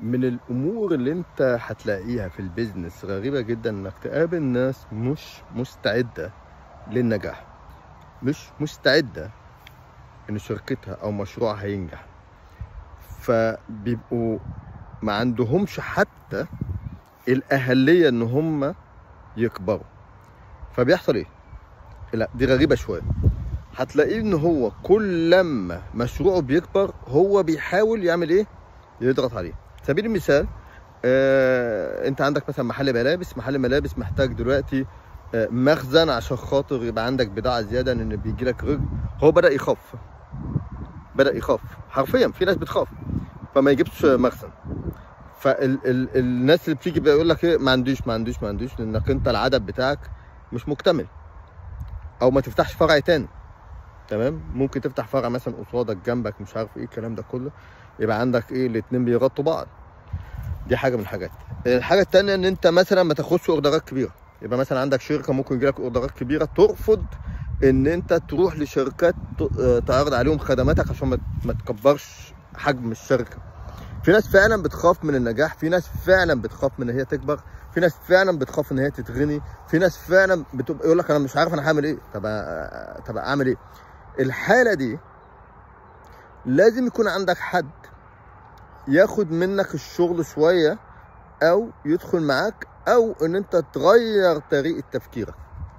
من الامور اللي انت هتلاقيها في البيزنس غريبه جدا انك تقابل ناس مش مستعده للنجاح مش مستعده ان شركتها او مشروعها ينجح فبيبقوا ما عندهمش حتى الاهليه ان هم يكبروا فبيحصل ايه لا دي غريبه شويه هتلاقيه ان هو كل لما مشروعه بيكبر هو بيحاول يعمل ايه يضغط عليه سبيل المثال آه، انت عندك مثلا محل ملابس محل ملابس محتاج دلوقتي آه، مخزن عشان خاطر يبقى عندك بضاعه زياده لان بيجي لك رجل هو بدا يخاف بدا يخاف حرفيا في ناس بتخاف فما يجيبش مخزن فالناس اللي بتيجي بيقول لك ايه ما عنديش ما عنديش ما عنديش لانك انت العدد بتاعك مش مكتمل او ما تفتحش فرع تاني تمام ممكن تفتح فرع مثلا قصادك جنبك مش عارف ايه الكلام ده كله يبقى عندك ايه الاتنين بيغطوا بعض دي حاجه من الحاجات الحاجه التانيه ان انت مثلا ما تاخدش اوردرات كبيره يبقى مثلا عندك شركه ممكن يجيلك اوردرات كبيره ترفض ان انت تروح لشركات ت- آه، تعرض عليهم خدماتك عشان ما ما تكبرش حجم الشركه في ناس فعلا بتخاف من النجاح في ناس فعلا بتخاف من ان هي تكبر في ناس فعلا بتخاف ان هي تتغني في ناس فعلا بتبقى يقول لك انا مش عارف انا هعمل ايه طب أ- طب اعمل ايه الحاله دي لازم يكون عندك حد ياخد منك الشغل شويه او يدخل معاك او ان انت تغير طريقه تفكيرك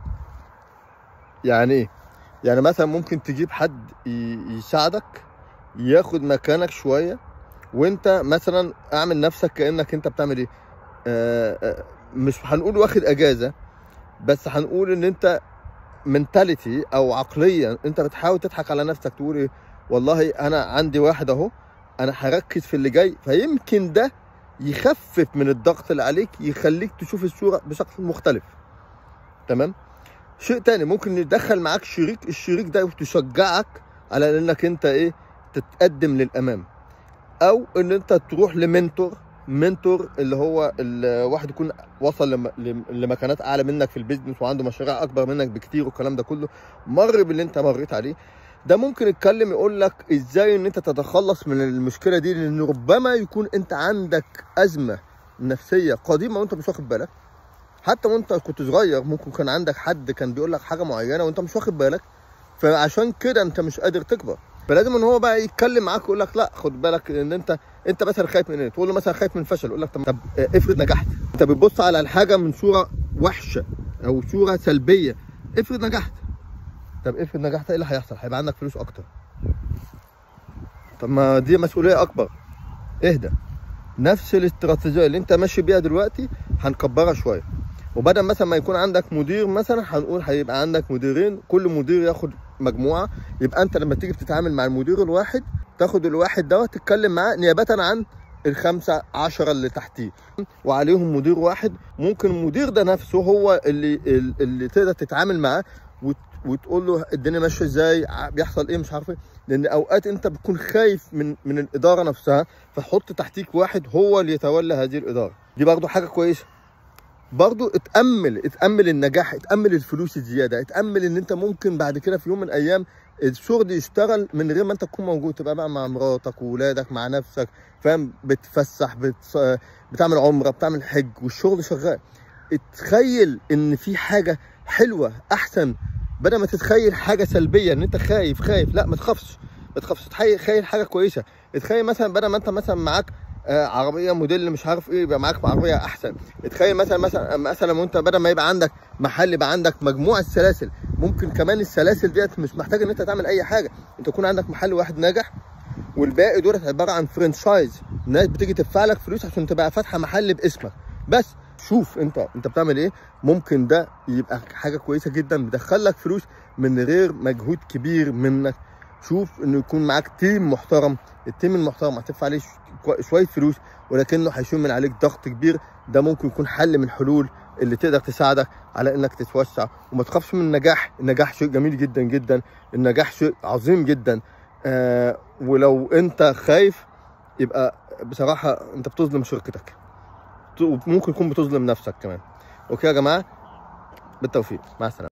يعني ايه يعني مثلا ممكن تجيب حد ي- يساعدك ياخد مكانك شويه وانت مثلا اعمل نفسك كانك انت بتعمل ايه آه آه مش هنقول واخد اجازه بس هنقول ان انت منتاليتي او عقليا انت بتحاول تضحك على نفسك تقول ايه والله انا عندي واحد اهو انا هركز في اللي جاي فيمكن ده يخفف من الضغط اللي عليك يخليك تشوف الصوره بشكل مختلف تمام شيء تاني ممكن يدخل معاك شريك الشريك ده تشجعك على انك انت ايه تتقدم للامام او ان انت تروح لمنتور منتور اللي هو الواحد يكون وصل لم- لم- لمكانات اعلى منك في البيزنس وعنده مشاريع اكبر منك بكتير والكلام ده كله مر باللي انت مريت عليه ده ممكن يتكلم يقول لك ازاي ان انت تتخلص من المشكله دي لان ربما يكون انت عندك ازمه نفسيه قديمه وانت مش واخد بالك حتى وانت كنت صغير ممكن كان عندك حد كان بيقول لك حاجه معينه وانت مش واخد بالك فعشان كده انت مش قادر تكبر فلازم ان هو بقى يتكلم معاك ويقول لك لا خد بالك ان انت انت مثلا خايف من ايه تقول له مثلا خايف من الفشل يقول لك طب طب اه، افرض نجحت انت بتبص على الحاجه من صوره وحشه او صوره سلبيه افرض نجحت طب افرض نجحت ايه اللي هيحصل هيبقى عندك فلوس اكتر طب ما دي مسؤوليه اكبر اهدى نفس الاستراتيجيه اللي انت ماشي بيها دلوقتي هنكبرها شويه وبدل مثلا ما يكون عندك مدير مثلا هنقول هيبقى عندك مديرين كل مدير ياخد مجموعه يبقى انت لما تيجي بتتعامل مع المدير الواحد تاخد الواحد دوت تتكلم معاه نيابه عن الخمسه عشرة اللي تحتيه وعليهم مدير واحد ممكن المدير ده نفسه هو اللي اللي تقدر تتعامل معاه وت- وتقول له الدنيا ماشيه ازاي ع- بيحصل ايه مش عارف ايه لان اوقات انت بتكون خايف من من الاداره نفسها فحط تحتيك واحد هو اللي يتولى هذه الاداره دي برضو حاجه كويسه برضو اتأمل اتأمل النجاح اتأمل الفلوس الزيادة اتأمل ان انت ممكن بعد كده في يوم من الايام الشغل يشتغل من غير ما انت تكون موجود تبقى بقى مع مراتك وولادك مع نفسك فاهم بتفسح بت... بتعمل عمرة بتعمل حج والشغل شغال اتخيل ان في حاجة حلوة احسن بدل ما تتخيل حاجة سلبية ان انت خايف خايف لا ما تخافش ما تخافش تخيل تخيل حاجة كويسة اتخيل مثلا بدل ما انت مثلا معاك آه، عربية موديل مش عارف ايه يبقى معاك عربية احسن اتخيل مثلا مثلا مثلا وانت بدل ما يبقى عندك محل يبقى عندك مجموعه سلاسل ممكن كمان السلاسل ديت مش محتاج ان انت تعمل اي حاجه انت يكون عندك محل واحد ناجح والباقي دولت عباره عن فرانشايز الناس بتيجي تدفع لك فلوس عشان تبقى فاتحه محل باسمك بس شوف انت انت بتعمل ايه ممكن ده يبقى حاجه كويسه جدا بيدخل فلوس من غير مجهود كبير منك شوف انه يكون معاك تيم محترم التيم المحترم هتدفع عليه شو- شويه فلوس ولكنه هيشيل من عليك ضغط كبير ده ممكن يكون حل من الحلول اللي تقدر تساعدك على انك تتوسع وما تخافش من النجاح النجاح شيء جميل جدا جدا النجاح شيء عظيم جدا آه ولو انت خايف يبقى بصراحه انت بتظلم شركتك وممكن تكون بتظلم نفسك كمان اوكي يا جماعه بالتوفيق مع السلامه